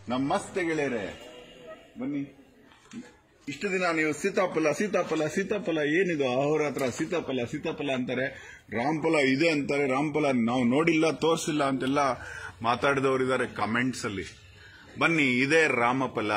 ನಮಸ್ತೆ ಗೆಳೆಯರೆ ಬನ್ನಿ ಇಷ್ಟು ದಿನ ನೀವು ಸೀತಾಫಲ ಸೀತಾಫಲ ಸೀತಾಫಲ ಏನಿದು ಅಹೋರಾತ್ರ ಸೀತಾಫಲ ಸೀತಾಫಲ ಅಂತಾರೆ ರಾಮಫಲ ಇದೆ ಅಂತಾರೆ ರಾಮಫಲ ನಾವು ನೋಡಿಲ್ಲ ತೋರಿಸಿಲ್ಲ ಅಂತೆಲ್ಲ ಮಾತಾಡಿದವರಿದ್ದಾರೆ ಕಮೆಂಟ್ಸ್ ಅಲ್ಲಿ ಬನ್ನಿ ಇದೇ ರಾಮಫಲ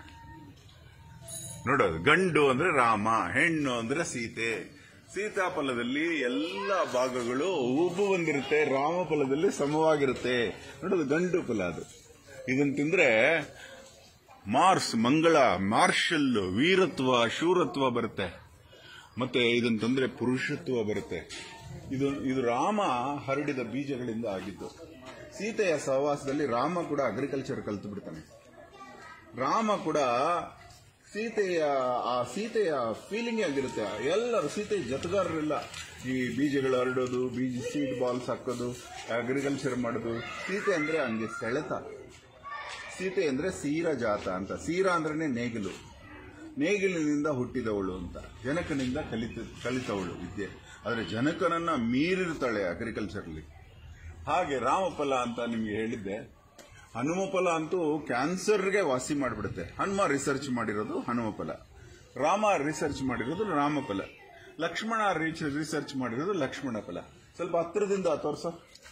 ನೋಡೋದು ಗಂಡು ಅಂದ್ರೆ ರಾಮ ಹೆಣ್ಣು ಅಂದ್ರೆ ಸೀತೆ ಸೀತಾಫಲದಲ್ಲಿ ಎಲ್ಲ ಭಾಗಗಳು ಉಬ್ಬು ಬಂದಿರುತ್ತೆ ರಾಮಫಲದಲ್ಲಿ ಸಮವಾಗಿರುತ್ತೆ ನೋಡೋದು ಗಂಡು ಫಲ ಅದು ಇದನ್ನ ತಿಂದ್ರೆ ಮಾರ್ಸ್ ಮಂಗಳ ಮಾರ್ಷಲ್ ವೀರತ್ವ ಶೂರತ್ವ ಬರುತ್ತೆ ಮತ್ತೆ ಇದನ್ನ ತಂದ್ರೆ ಪುರುಷತ್ವ ಬರುತ್ತೆ ಇದು ಇದು ರಾಮ ಹರಡಿದ ಬೀಜಗಳಿಂದ ಆಗಿದ್ದು ಸೀತೆಯ ಸಹವಾಸದಲ್ಲಿ ರಾಮ ಕೂಡ ಅಗ್ರಿಕಲ್ಚರ್ ಕಲ್ತು ಬಿಡ್ತಾನೆ ರಾಮ ಕೂಡ ಸೀತೆಯ ಆ ಸೀತೆಯ ಫೀಲಿಂಗ್ ಆಗಿರುತ್ತೆ ಎಲ್ಲರೂ ಸೀತೆ ಜೊತೆಗಾರರೆಲ್ಲ ಈ ಬೀಜಗಳು ಹರಡೋದು ಬೀಜ ಸೀಡ್ ಬಾಲ್ಸ್ ಹಾಕೋದು ಅಗ್ರಿಕಲ್ಚರ್ ಮಾಡೋದು ಸೀತೆ ಅಂದ್ರೆ ಹಂಗೆ ಸೆಳೆತ ಸೀತೆ ಅಂದ್ರೆ ಸೀರ ಜಾತ ಅಂತ ಸೀರ ಅಂದ್ರೆ ನೇಗಿಲು ನೇಗಿಲಿನಿಂದ ಹುಟ್ಟಿದವಳು ಅಂತ ಜನಕನಿಂದ ಕಲಿತ ಕಲಿತವಳು ವಿದ್ಯೆ ಆದ್ರೆ ಜನಕನನ್ನ ಮೀರಿರ್ತಾಳೆ ಅಗ್ರಿಕಲ್ಚರ್ಲಿ ಹಾಗೆ ರಾಮಫಲ ಅಂತ ನಿಮ್ಗೆ ಹೇಳಿದ್ದೆ ಹನುಮಫಲ ಅಂತೂ ಕ್ಯಾನ್ಸರ್ಗೆ ವಾಸಿ ಮಾಡಿಬಿಡುತ್ತೆ ಹನುಮ ರಿಸರ್ಚ್ ಮಾಡಿರೋದು ಹನುಮಫಲ ರಾಮ ರಿಸರ್ಚ್ ಮಾಡಿರೋದು ರಾಮಫಲ ಲಕ್ಷ್ಮಣ ರಿಸರ್ಚ್ ಮಾಡಿರೋದು ಲಕ್ಷ್ಮಣ ಫಲ ಸ್ವಲ್ಪ ಹತ್ತಿರದಿಂದ ತೋರ್ಸ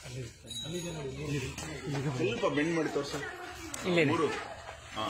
ಸ್ವಲ್ಪ ಬೆಂಡ್ ಮಾಡಿ ತೋರ್ಸ ಮೂರು ಹಾ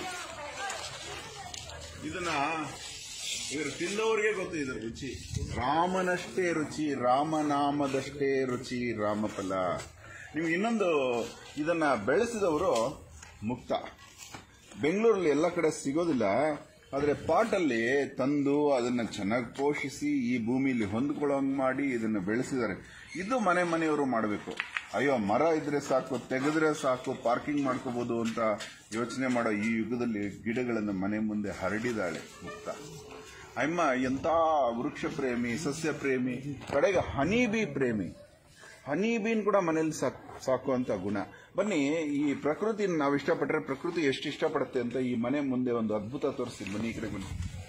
ಇದನ್ನ ಇದ್ರ ತಿಂದವರಿಗೆ ಗೊತ್ತು ಇದರ ರುಚಿ ರಾಮನಷ್ಟೇ ರುಚಿ ರಾಮನಾಮದಷ್ಟೇ ರುಚಿ ರಾಮಫಲ ನೀವು ಇನ್ನೊಂದು ಇದನ್ನ ಬೆಳೆಸಿದವರು ಮುಕ್ತ ಬೆಂಗಳೂರಲ್ಲಿ ಎಲ್ಲ ಕಡೆ ಸಿಗೋದಿಲ್ಲ ಆದರೆ ಪಾಟಲ್ಲಿ ತಂದು ಅದನ್ನ ಚೆನ್ನಾಗಿ ಪೋಷಿಸಿ ಈ ಭೂಮಿಲಿ ಹೊಂದ್ಕೊಳ್ಳೋಂಗ್ ಮಾಡಿ ಇದನ್ನ ಬೆಳೆಸಿದ್ದಾರೆ ಇದು ಮನೆ ಮನೆಯವರು ಮಾಡಬೇಕು ಅಯ್ಯೋ ಮರ ಇದ್ರೆ ಸಾಕು ತೆಗೆದ್ರೆ ಸಾಕು ಪಾರ್ಕಿಂಗ್ ಮಾಡ್ಕೋಬಹುದು ಅಂತ ಯೋಚನೆ ಮಾಡೋ ಈ ಯುಗದಲ್ಲಿ ಗಿಡಗಳನ್ನು ಮನೆ ಮುಂದೆ ಹರಡಿದಾಳೆ ಮುಕ್ತ ಅಮ್ಮ ಎಂತ ವೃಕ್ಷ ಪ್ರೇಮಿ ಸಸ್ಯ ಪ್ರೇಮಿ ಕಡೆಗೆ ಹನಿ ಬಿ ಪ್ರೇಮಿ ಹನಿ ಬೀನ್ ಕೂಡ ಮನೇಲಿ ಸಾಕ್ ಸಾಕುವಂತ ಗುಣ ಬನ್ನಿ ಈ ಪ್ರಕೃತಿ ನಾವು ಇಷ್ಟಪಟ್ಟರೆ ಪ್ರಕೃತಿ ಎಷ್ಟು ಇಷ್ಟಪಡುತ್ತೆ ಅಂತ ಈ ಮನೆ ಮುಂದೆ ಒಂದು ಅದ್ಭುತ ತೋರಿಸಿ ಬನ್ನಿ ಈ ಕಡೆ ಬನ್ನಿ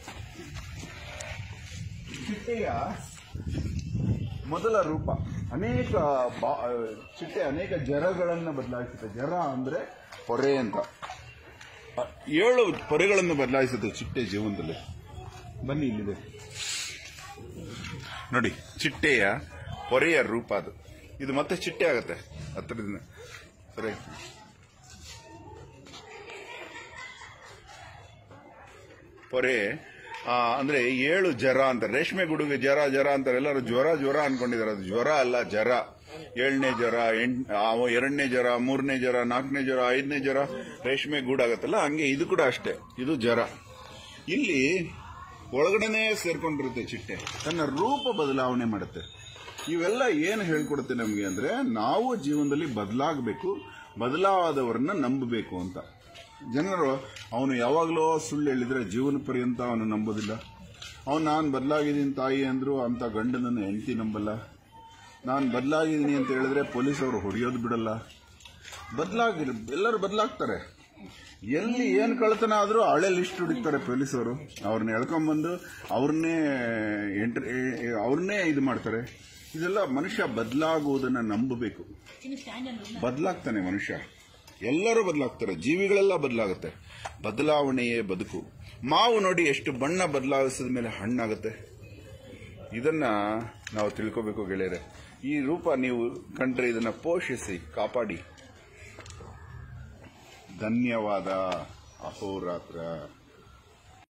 ಚಿಟ್ಟೆಯ ಮೊದಲ ರೂಪ ಅನೇಕ ಬಾ- ಚಿಟ್ಟೆ ಅನೇಕ ಜರಗಳನ್ನು ಬದಲಾಯಿಸುತ್ತೆ ಜರ ಅಂದ್ರೆ ಪೊರೆ ಅಂತ ಅ, ಏಳು ಪೊರೆಗಳನ್ನು ಬದಲಾಯಿಸುತ್ತೆ ಚಿಟ್ಟೆ ಜೀವನದಲ್ಲಿ ಬನ್ನಿ ಇಲ್ಲಿದೆ ನೋಡಿ ಚಿಟ್ಟೆಯ ಪೊರೆಯ ರೂಪ ಅದು ಇದು ಮತ್ತೆ ಚಿಟ್ಟೆ ಆಗತ್ತೆ ಹತ್ತಿರದಿಂದ ಸರಿ ಪೊರೆ ಆ, ಅಂದ್ರೆ ಏಳು ಜರ ಅಂತ ರೇಷ್ಮೆ ಗುಡುಗೆ ಜರ ಜರ ಅಂತಾರೆ ಎಲ್ಲರೂ ಜ್ವರ ಜ್ವರ ಅನ್ಕೊಂಡಿದ್ದಾರೆ ಅದು ಜ್ವರ ಅಲ್ಲ ಜರ ಏಳನೇ ಜ್ವರ ಎಂಟ್ ಆ, ಎರಡನೇ ಜ್ವರ ಮೂರನೇ ಜ್ವರ ನಾಲ್ಕನೇ ಜ್ವರ ಐದನೇ ಜ್ವರ ರೇಷ್ಮೆ ಗೂಡಾಗತ್ತಲ್ಲ ಹಂಗೆ ಇದು ಕೂಡ ಅಷ್ಟೇ ಇದು ಜರ ಇಲ್ಲಿ ಒಳಗಡೆನೆ ಸೇರ್ಕೊಂಡಿರುತ್ತೆ ಚಿಟ್ಟೆ ತನ್ನ ರೂಪ ಬದಲಾವಣೆ ಮಾಡುತ್ತೆ ಇವೆಲ್ಲ ಏನು ಹೇಳ್ಕೊಡುತ್ತೆ ನಮಗೆ ಅಂದ್ರೆ ನಾವು ಜೀವನದಲ್ಲಿ ಬದಲಾಗಬೇಕು ಬದಲಾದವರನ್ನ ನಂಬಬೇಕು ಅಂತ ಜನರು ಅವನು ಯಾವಾಗಲೂ ಸುಳ್ಳು ಹೇಳಿದ್ರೆ ಜೀವನ ಪರ್ಯಂತ ಅವನು ನಂಬೋದಿಲ್ಲ ಅವನು ನಾನು ಬದಲಾಗಿದ್ದೀನಿ ತಾಯಿ ಅಂದ್ರು ಅಂತ ಗಂಡನನ್ನು ಹೆಂಡತಿ ನಂಬಲ್ಲ ನಾನು ಬದಲಾಗಿದ್ದೀನಿ ಅಂತ ಹೇಳಿದ್ರೆ ಪೊಲೀಸವರು ಹೊಡೆಯೋದು ಬಿಡಲ್ಲ ಬದಲಾಗಿ ಎಲ್ಲರೂ ಬದಲಾಗ್ತಾರೆ ಎಲ್ಲಿ ಏನ್ ಕಳ್ತನ ಆದ್ರೂ ಹಳೆ ಲಿಸ್ಟ್ ಹುಡುಕ್ತಾರೆ ಪೊಲೀಸರು ಅವ್ರನ್ನ ಎಳ್ಕೊಂಬಂದು ಅವ್ರನ್ನೇ ಎಂಟ್ರಿ ಅವ್ರನ್ನೇ ಇದು ಮಾಡ್ತಾರೆ ಇದೆಲ್ಲ ಮನುಷ್ಯ ಬದಲಾಗುವುದನ್ನ ನಂಬಬೇಕು ಬದಲಾಗ್ತಾನೆ ಮನುಷ್ಯ ಎಲ್ಲರೂ ಬದಲಾಗ್ತಾರೆ ಜೀವಿಗಳೆಲ್ಲ ಬದಲಾಗುತ್ತೆ ಬದಲಾವಣೆಯೇ ಬದುಕು ಮಾವು ನೋಡಿ ಎಷ್ಟು ಬಣ್ಣ ಬದಲಾಯಿಸಿದ ಮೇಲೆ ಹಣ್ಣಾಗುತ್ತೆ ಇದನ್ನ ನಾವು ತಿಳ್ಕೋಬೇಕು ಗೆಳೆಯರೆ ಈ ರೂಪ ನೀವು ಕಂಡ್ರೆ ಇದನ್ನ ಪೋಷಿಸಿ ಕಾಪಾಡಿ ಧನ್ಯವಾದ ಅಹೋರಾತ್ರ